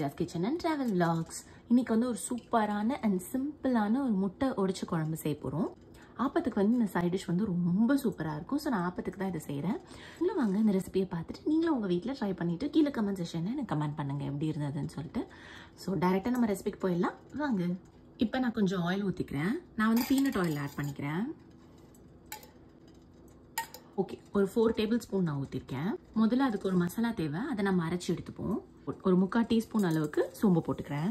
Sheela's kitchen and travel vlogs இன்னைக்கு வந்து ஒரு சூப்பரான அண்ட் சிம்பிளான ஒரு முட்டை உடைச்ச குழம்பு செய்ய போகிறோம் ஆப்பத்துக்கு வந்து இந்த சைட் டிஷ் வந்து ரொம்ப சூப்பராக இருக்கும் ஸோ நான் ஆப்பத்துக்கு தான் இதை செய்கிறேன் நீங்களும் வாங்க இந்த ரெசிபியை பார்த்துட்டு நீங்களும் உங்கள் வீட்டில் ட்ரை பண்ணிவிட்டு கீழே கமெண்ட் செஷனில் எனக்கு கமெண்ட் பண்ணுங்கள் எப்படி இருந்ததுன்னு சொல்லிட்டு ஸோ டேரெக்டாக நம்ம ரெசிபிக்கு போயிடலாம் வாங்க இப்போ நான் கொஞ்சம் ஆயில் ஊற்றிக்கிறேன் நான் வந்து பீனட் ஆயில் ஆட் பண்ணிக்கிறேன் ஓகே ஒரு ஃபோர் டேபிள் ஸ்பூன் நான் ஊற்றிருக்கேன் முதல்ல அதுக்கு ஒரு மசாலா தேவை அதை நம்ம அரைச்சி எடுத்துப்போம் ஒரு முக்கால் டீஸ்பூன் அளவுக்கு சோம்பு போட்டுக்கிறேன்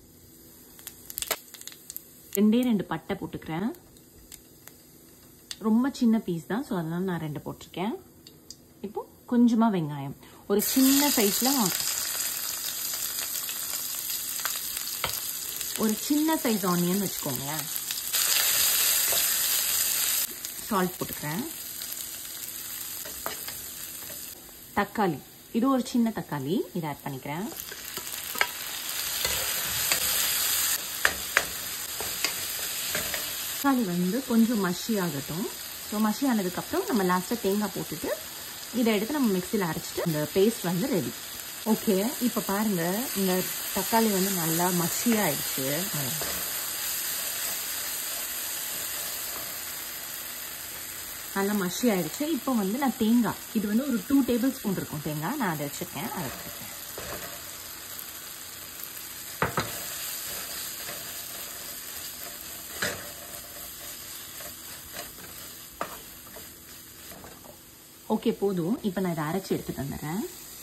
ரெண்டே ரெண்டு பட்டை போட்டுக்கிறேன் ரொம்ப சின்ன பீஸ் தான் ஸோ அதனால நான் ரெண்டு போட்டிருக்கேன் இப்போ கொஞ்சமாக வெங்காயம் ஒரு சின்ன சைஸில் ஒரு சின்ன சைஸ் ஆனியன் வச்சுக்கோங்களேன் சால்ட் போட்டுக்கிறேன் தக்காளி இது ஒரு சின்ன தக்காளி இதை ஆட் பண்ணிக்கிறேன் தக்காளி வந்து கொஞ்சம் மஷி ஆகட்டும் ஸோ மஷி ஆனதுக்கப்புறம் நம்ம லாஸ்ட்டாக தேங்காய் போட்டுட்டு இதை எடுத்து நம்ம மிக்சியில் அரைச்சிட்டு இந்த பேஸ்ட் வந்து ரெடி ஓகே இப்போ பாருங்கள் இந்த தக்காளி வந்து நல்லா மஷியாக ஆயிடுச்சு நல்லா மஷி ஆயிடுச்சு இப்போ வந்து நான் தேங்காய் இது வந்து ஒரு டூ டேபிள் ஸ்பூன் இருக்கும் தேங்காய் நான் அதை வச்சுருக்கேன் அதை வச்சுருக்கேன் ஓகே போதும் இப்போ நான் இதை அரைச்சி எடுத்துட்டு வந்துடுறேன்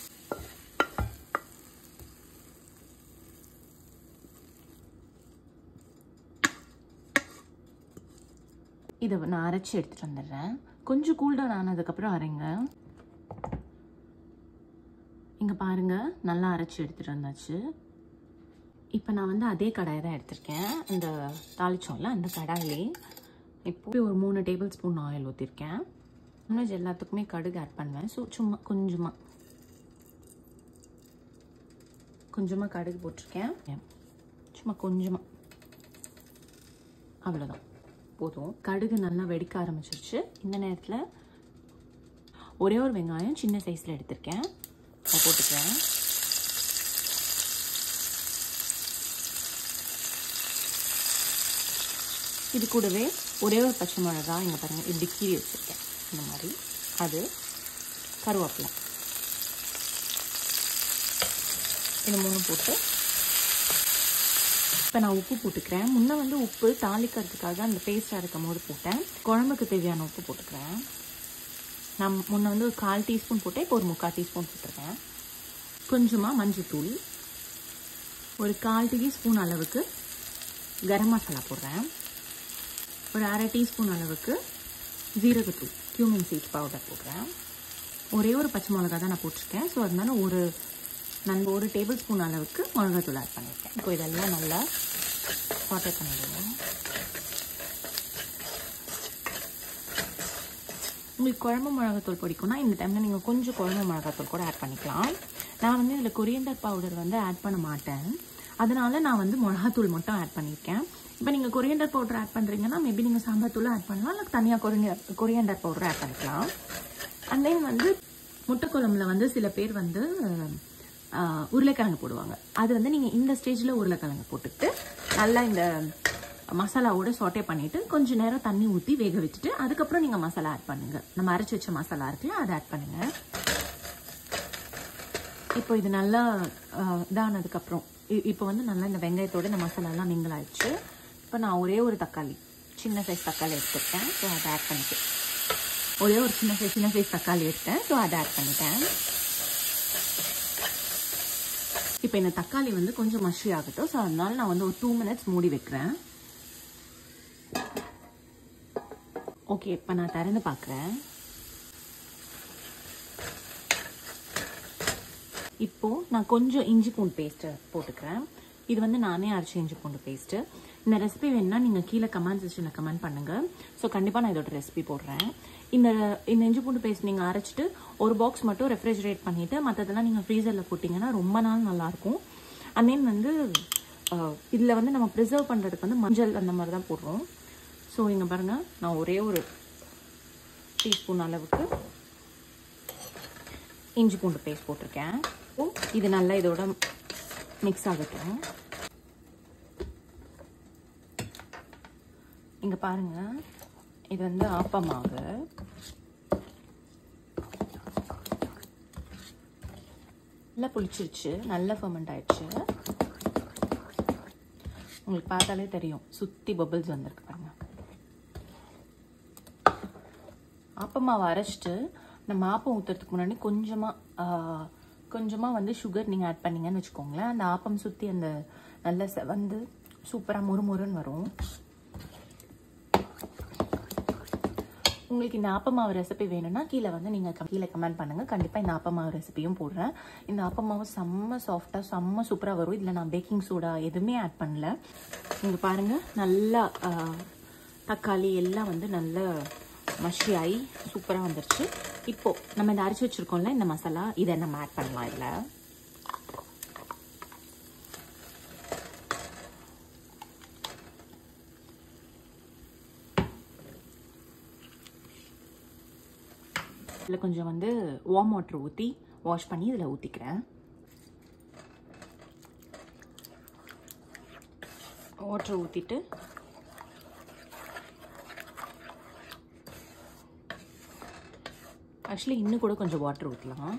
இதை நான் அரைச்சி எடுத்துட்டு வந்துடுறேன் கொஞ்சம் கூல்டவுன் ஆனதுக்கப்புறம் அரைங்க இங்கே பாருங்க நல்லா அரைச்சி எடுத்துட்டு வந்தாச்சு இப்போ நான் வந்து அதே கடாயை தான் எடுத்திருக்கேன் இந்த தாளிச்சோம்ல அந்த கடாயிலே இப்போ ஒரு மூணு டேபிள் ஸ்பூன் ஆயில் ஊற்றிருக்கேன் நான்வெஜ் எல்லாத்துக்குமே கடுகு ஆட் பண்ணுவேன் ஸோ சும்மா கொஞ்சமாக கொஞ்சமாக கடுகு போட்டிருக்கேன் சும்மா கொஞ்சமாக அவ்வளோதான் போதும் கடுகு நல்லா வெடிக்க ஆரம்பிச்சிருச்சு இந்த நேரத்தில் ஒரே ஒரு வெங்காயம் சின்ன சைஸில் எடுத்திருக்கேன் அதை போட்டுக்கிறேன் இது கூடவே ஒரே ஒரு பச்சை மிளகா இங்கே பாருங்கள் இப்படி கீறி வச்சுருக்கேன் இந்த மாதிரி அது கருவேப்பிலை இது மூணு போட்டு இப்போ நான் உப்பு போட்டுக்கிறேன் முன்னே வந்து உப்பு தாளிக்கிறதுக்காக அந்த பேஸ்ட்டாக இருக்கும் போது போட்டேன் குழம்புக்கு தேவையான உப்பு போட்டுக்கிறேன் நான் முன்ன வந்து ஒரு கால் டீஸ்பூன் போட்டேன் இப்போ ஒரு முக்கால் டீஸ்பூன் போட்டிருக்கேன் கொஞ்சமாக மஞ்சத்தூள் ஒரு கால் டீஸ்பூன் அளவுக்கு கரம் மசாலா போடுறேன் ஒரு அரை டீஸ்பூன் அளவுக்கு ஜீரகத்தூள் கியூமின் சீட் பவுடர் போடுறேன் ஒரே ஒரு பச்சை மிளகா தான் நான் போட்டிருக்கேன் ஸோ அதனால ஒரு நான் ஒரு டேபிள் ஸ்பூன் அளவுக்கு மிளகாத்தூள் ஆட் பண்ணியிருக்கேன் இப்போ இதெல்லாம் நல்லா சாட்டை பண்ணிடுவோம் உங்களுக்கு குழம்பு மிளகாத்தூள் பிடிக்கும்னா இந்த டைமில் நீங்கள் கொஞ்சம் குழம்பு மிளகாத்தூள் கூட ஆட் பண்ணிக்கலாம் நான் வந்து இதில் கொரியண்டர் பவுடர் வந்து ஆட் பண்ண மாட்டேன் அதனால நான் வந்து மிளகாத்தூள் மட்டும் ஆட் பண்ணியிருக்கேன் இப்போ நீங்கள் கொரியண்டர் பவுடர் ஆட் பண்ணுறீங்கன்னா மேபி நீங்கள் சாம்பார் தூள் ஆட் பண்ணலாம் இல்லை தனியாக கொரியண்டர் கொரியண்டர் பவுடர் ஆட் பண்ணிக்கலாம் அண்ட் தென் வந்து முட்டை குழம்புல வந்து சில பேர் வந்து உருளைக்கிழங்கு போடுவாங்க அது வந்து நீங்கள் இந்த ஸ்டேஜில் உருளைக்கிழங்கு போட்டுட்டு நல்லா இந்த மசாலாவோட சொட்டே பண்ணிவிட்டு கொஞ்சம் நேரம் தண்ணி ஊற்றி வேக வச்சுட்டு அதுக்கப்புறம் நீங்கள் மசாலா ஆட் பண்ணுங்கள் நம்ம அரைச்சி வச்ச மசாலா இருக்குல்ல அதை ஆட் பண்ணுங்கள் இப்போ இது நல்லா இதானதுக்கப்புறம் இப்போ வந்து நல்லா இந்த வெங்காயத்தோட இந்த மசாலாலாம் மிங்கிள் ஆயிடுச்சு இப்போ நான் ஒரே ஒரு தக்காளி சின்ன சைஸ் தக்காளி எடுத்துருக்கேன் ஸோ அதை ஆட் பண்ணிட்டேன் ஒரே ஒரு சின்ன சைஸ் சின்ன சைஸ் தக்காளி எடுத்தேன் ஸோ அதை ஆட் பண்ணிட்டேன் இப்போ இந்த தக்காளி வந்து கொஞ்சம் மஷி ஆகட்டும் ஸோ அதனால நான் வந்து ஒரு டூ மினிட்ஸ் மூடி வைக்கிறேன் ஓகே இப்போ நான் திறந்து பார்க்குறேன் இப்போது நான் கொஞ்சம் இஞ்சி பூண்டு பேஸ்ட்டு போட்டுக்கிறேன் இது வந்து நானே அரைச்சி இஞ்சி பூண்டு பேஸ்ட்டு இந்த ரெசிபி வேணுன்னா நீங்கள் கீழே கமெண்ட் செக்ஷனில் கமெண்ட் பண்ணுங்கள் ஸோ கண்டிப்பாக நான் இதோட ரெசிபி போடுறேன் இந்த இந்த இஞ்சி பூண்டு பேஸ்ட் நீங்கள் அரைச்சிட்டு ஒரு பாக்ஸ் மட்டும் ரெஃப்ரிஜரேட் பண்ணிவிட்டு மற்றதெல்லாம் நீங்கள் ஃப்ரீசரில் போட்டிங்கன்னா ரொம்ப நாள் நல்லாயிருக்கும் அண்ட் தென் வந்து இதில் வந்து நம்ம ப்ரிசர்வ் பண்ணுறதுக்கு வந்து மஞ்சள் அந்த மாதிரி தான் போடுறோம் ஸோ இங்கே பாருங்கள் நான் ஒரே ஒரு டீஸ்பூன் அளவுக்கு இஞ்சி பூண்டு பேஸ்ட் போட்டிருக்கேன் இது நல்லா இதோட மிக்ஸ் ஆகட்டும் இங்க பாருங்க இது வந்து ஆப்பமாவு நல்லா புளிச்சிருச்சு நல்லா ஃபர்மெண்ட் ஆயிடுச்சு உங்களுக்கு பார்த்தாலே தெரியும் சுத்தி பபிள்ஸ் வந்திருக்கு பாருங்க ஆப்பமாவை அரைச்சிட்டு நம்ம ஆப்பம் ஊற்றுறதுக்கு முன்னாடி கொஞ்சமாக கொஞ்சமாக வந்து சுகர் நீங்கள் ஆட் பண்ணீங்கன்னு வச்சுக்கோங்களேன் அந்த ஆப்பம் சுற்றி அந்த நல்ல வந்து சூப்பராக முறுமுறுன்னு வரும் உங்களுக்கு இந்த ஆப்பமாவு ரெசிபி வேணும்னா கீழே வந்து நீங்கள் கீழே கமெண்ட் பண்ணுங்கள் கண்டிப்பாக இந்த ஆப்பமாவு ரெசிபியும் போடுறேன் இந்த ஆப்பமாவு செம்ம சாஃப்டாக செம்ம சூப்பராக வரும் இதில் நான் பேக்கிங் சோடா எதுவுமே ஆட் பண்ணல நீங்கள் பாருங்கள் நல்லா தக்காளி எல்லாம் வந்து நல்ல மஷி ஆகி சூப்பராக வந்துருச்சு இப்போது நம்ம இந்த அரைச்சி வச்சுருக்கோம்ல இந்த மசாலா இதை நம்ம ஆட் பண்ணலாம் இதில் இதில் கொஞ்சம் வந்து வார்ம் வாட்டர் ஊற்றி வாஷ் பண்ணி இதில் ஊற்றிக்கிறேன் வாட்டர் ஊற்றிட்டு ஆக்சுவலி இன்னும் கூட கொஞ்சம் வாட்டர் ஊற்றலாம்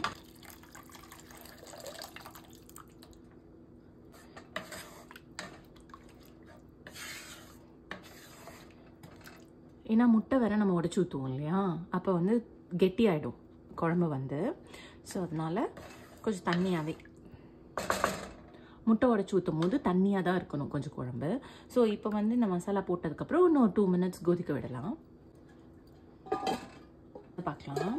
ஏன்னா முட்டை வேற நம்ம உடச்சி ஊற்றுவோம் இல்லையா அப்போ வந்து கெட்டி ஆகிடும் குழம்பு வந்து ஸோ அதனால் கொஞ்சம் தண்ணியாகவே முட்டை உடச்சி ஊற்றும் போது தண்ணியாக தான் இருக்கணும் கொஞ்சம் குழம்பு ஸோ இப்போ வந்து இந்த மசாலா போட்டதுக்கப்புறம் இன்னும் டூ மினிட்ஸ் கொதிக்க விடலாம் பார்க்கலாம்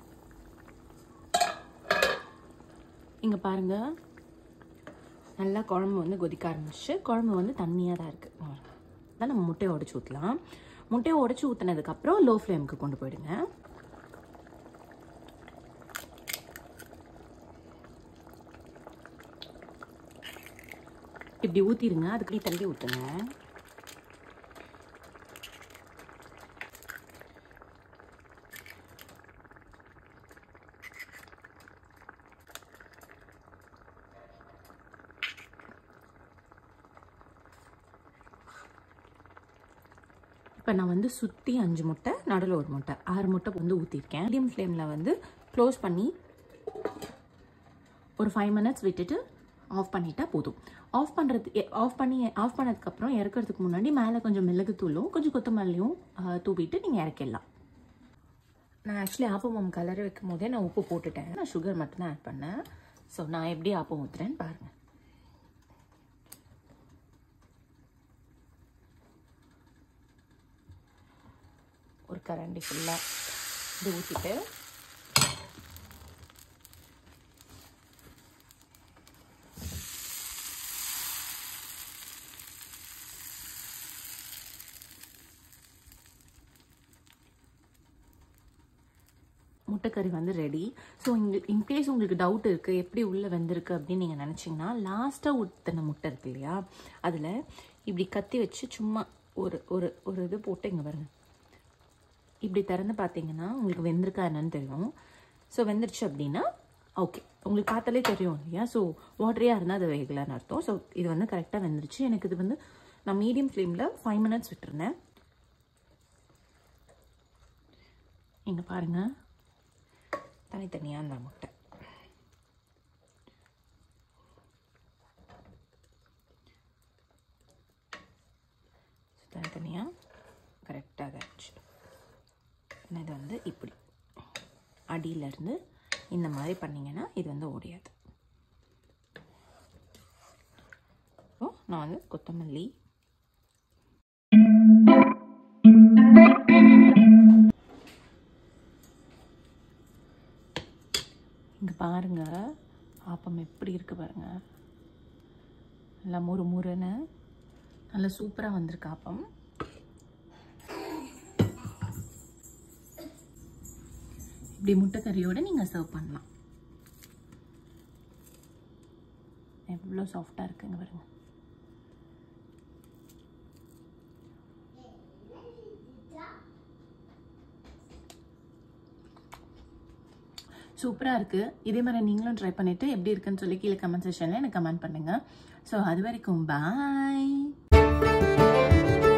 இங்கே பாருங்கள் நல்லா குழம்பு வந்து கொதிக்க ஆரம்பிச்சு குழம்பு வந்து தண்ணியாக தான் இருக்குது தான் நம்ம முட்டையை உடச்சி ஊற்றலாம் முட்டையை உடச்சி ஊற்றினதுக்கப்புறம் லோ ஃப்ளேமுக்கு கொண்டு போயிடுங்க இப்படி ஊற்றிடுங்க அதுக்கு தள்ளி ஊற்றுங்க இப்போ நான் வந்து சுற்றி அஞ்சு முட்டை நடுவில் ஒரு முட்டை ஆறு முட்டை வந்து ஊற்றிருக்கேன் மீடியம் ஃப்ளேமில் வந்து க்ளோஸ் பண்ணி ஒரு ஃபைவ் மினிட்ஸ் விட்டுட்டு ஆஃப் பண்ணிட்டா போதும் ஆஃப் பண்ணுறது ஆஃப் பண்ணி ஆஃப் பண்ணதுக்கப்புறம் இறக்கிறதுக்கு முன்னாடி மேலே கொஞ்சம் மிளகுத்தூளும் கொஞ்சம் கொத்தமல்லியும் தூவிட்டு நீங்கள் இறக்கிடலாம் நான் ஆக்சுவலி ஆப்பம் கலர் வைக்கும் போதே நான் உப்பு போட்டுட்டேன் நான் சுகர் மட்டும்தான் ஆட் பண்ணேன் ஸோ நான் எப்படி ஆப்பம் ஊற்றுறேன்னு பாருங்கள் ஒரு கரண்டி ஃபுல்லாக இது ஊற்றிட்டு முட்டைக்கறி வந்து ரெடி ஸோ இங்கே இன்கேஸ் உங்களுக்கு டவுட் இருக்குது எப்படி உள்ளே வெந்திருக்கு அப்படின்னு நீங்கள் நினச்சிங்கன்னா லாஸ்ட்டாக ஊற்றின முட்டை இருக்கு இல்லையா அதில் இப்படி கத்தி வச்சு சும்மா ஒரு ஒரு ஒரு இது போட்டு இங்கே பாருங்க இப்படி திறந்து பார்த்தீங்கன்னா உங்களுக்கு வெந்திருக்கா என்னன்னு தெரியும் ஸோ வெந்துருச்சு அப்படின்னா ஓகே உங்களுக்கு பார்த்தாலே தெரியும் இல்லையா ஸோ வாட்டரியாக இருந்தால் அது வேகலைன்னு அர்த்தம் ஸோ இது வந்து கரெக்டாக வெந்துருச்சு எனக்கு இது வந்து நான் மீடியம் ஃப்ளேமில் ஃபைவ் மினிட்ஸ் விட்டுருந்தேன் இங்கே பாருங்கள் தனித்தனியாக அந்த முட்டை தனித்தனியாக கரெக்டாக ஆச்சு இது வந்து இப்படி அடியிலேருந்து இந்த மாதிரி பண்ணிங்கன்னா இது வந்து ஓடியாது ஸோ நான் வந்து கொத்தமல்லி இங்கே பாருங்க ஆப்பம் எப்படி இருக்கு பாருங்க நல்லா முறு முறுன்னு நல்லா சூப்பராக வந்திருக்கு ஆப்பம் இப்படி முட்டைக்கறியோடு நீங்கள் சர்வ் பண்ணலாம் எவ்வளோ சாஃப்டாக இருக்குங்க பாருங்க சூப்பராக இருக்குது இதே மாதிரி நீங்களும் ட்ரை பண்ணிவிட்டு எப்படி இருக்குன்னு சொல்லி கீழே கமெண்ட் செஷனில் எனக்கு கமெண்ட் பண்ணுங்கள் ஸோ அது வரைக்கும் பாய்